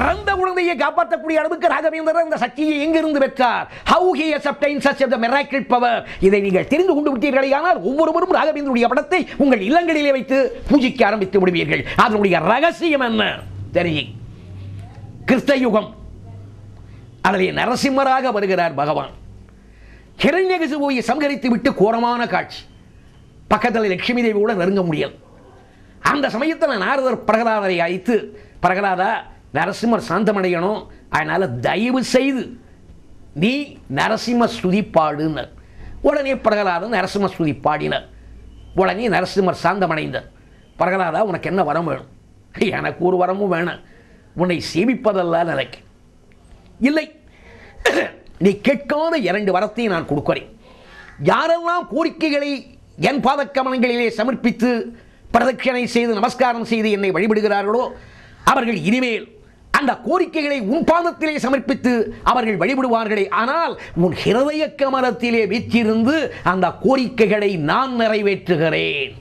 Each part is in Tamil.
பிறந்த குழந்தையை காப்பாற்றக்கூடிய அளவுக்கு ராகவேந்திரர் இந்த சக்தியை எங்கிருந்து பெற்றார் how he obtain such the miracle power இதை நீங்கள் தெரிந்து கொண்டு விட்டீர்களே ஆனால் ஒவ்வொருவரும் ராகவேந்தருடைய படத்தை உங்கள் இல்லங்களிலே வைத்து பூஜிக்க ஆரம்பித்து விடுவீர்கள் அதனுடைய ரகசியம் என்ன தெரியும் கிறிஸ்த யுகம் அதிலே நரசிம்மராக வருகிறார் பகவான் ஹிரண்யகசிபுவை சம்ஹரித்து விட்டு கோரமான காட்சி பக்கத்தில் லட்சுமி தேவியோட நெருங்க முடியாது அந்த சமயத்தில் நாரதர் பிரகலாதரை அழைத்து பிரகலாதா நரசிம்மர் சாந்தமடையணும் அதனால் தயவு செய்து நீ நரசிம்ம ஸ்துதி பாடுனர் உடனே பிரகலாதன் நரசிம்ம ஸ்துதி பாடினர் உடனே நரசிம்மர் சாந்தமடைந்தார் பிரகலாதா உனக்கு என்ன வரம் வேணும் எனக்கு ஒரு வரமும் வேணாம் உன்னை சேமிப்பதல்ல நினைக்க இல்லை நீ கேட்காத இரண்டு வரத்தை நான் கொடுக்கிறேன் யாரெல்லாம் கோரிக்கைகளை என் பாதக்கமலங்களிலே சமர்ப்பித்து பிரதட்சணை செய்து நமஸ்காரம் செய்து என்னை வழிபடுகிறார்களோ அவர்கள் இனிமேல் அந்த கோரிக்கைகளை உன் பாதத்திலே சமர்ப்பித்து அவர்கள் வழிபடுவார்களே ஆனால் உன் ஹிருதய கமலத்திலே வீற்றிருந்து அந்த கோரிக்கைகளை நான் நிறைவேற்றுகிறேன்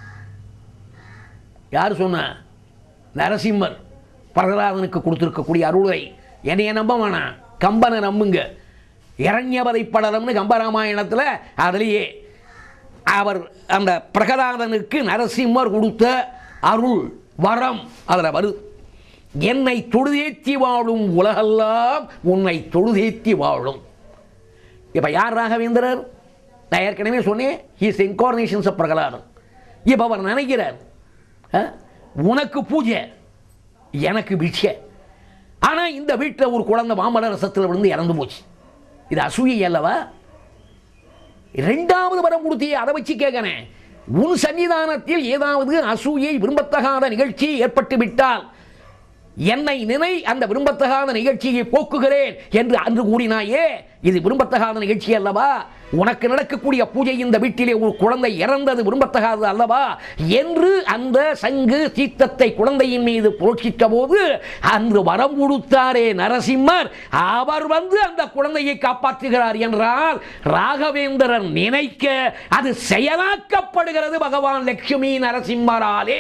யார் சொன்ன நரசிம்மர் பிரகலாதனுக்கு கொடுத்திருக்கக்கூடிய அருளை என்னைய நம்ப வேணாம் கம்பனை நம்புங்க இரண்யவதை படலம்னு கம்பராமாயணத்தில் அதுலேயே அவர் அந்த பிரகலாதனுக்கு நரசிம்மர் கொடுத்த அருள் வரம் அதில் வருது என்னை தொழுதேத்தி வாழும் உலகெல்லாம் உன்னை தொழுதேத்தி வாழும் இப்போ யார் ராகவேந்திரர் நான் ஏற்கனவே சொன்னேன் ஹீஸ் இன்கார்னேஷன்ஸ் ஆஃப் பிரகலாதன் இப்போ அவர் நினைக்கிறார் ஆ, உனக்கு பூஜை எனக்கு பிட்சை ஆனால் இந்த வீட்டில் ஒரு குழந்தை மாமல ரசத்தில் விழுந்து இறந்து போச்சு இது அசூயை அல்லவா ரெண்டாவது வரம் கொடுத்தியே அதை வச்சு கேட்கிறேன் உன் சன்னிதானத்தில் ஏதாவது அசூயை விரும்பத்தகாத நிகழ்ச்சி ஏற்பட்டு விட்டால் என்னை நினை அந்த விரும்பத்தகாத நிகழ்ச்சியை போக்குகிறேன் என்று அன்று கூறினாயே இது விரும்பத்தகாத நிகழ்ச்சி அல்லவா உனக்கு நடக்கக்கூடிய பூஜை இந்த வீட்டிலே ஒரு குழந்தை இறந்தது விரும்பத்தகாதது அல்லவா என்று அந்த சங்கு தீர்த்தத்தை குழந்தையின் மீது புரோட்சித்த போது அன்று வரம் கொடுத்தாரே நரசிம்மர் அவர் வந்து அந்த குழந்தையை காப்பாற்றுகிறார் என்றால் ராகவேந்திரன் நினைக்க அது செயலாக்கப்படுகிறது பகவான் லட்சுமி நரசிம்மராலே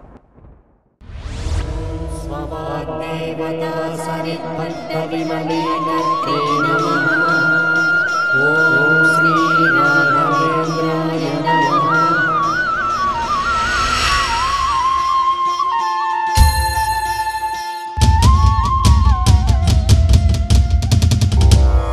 स्ववाग्देवता सरित्पट्टविमले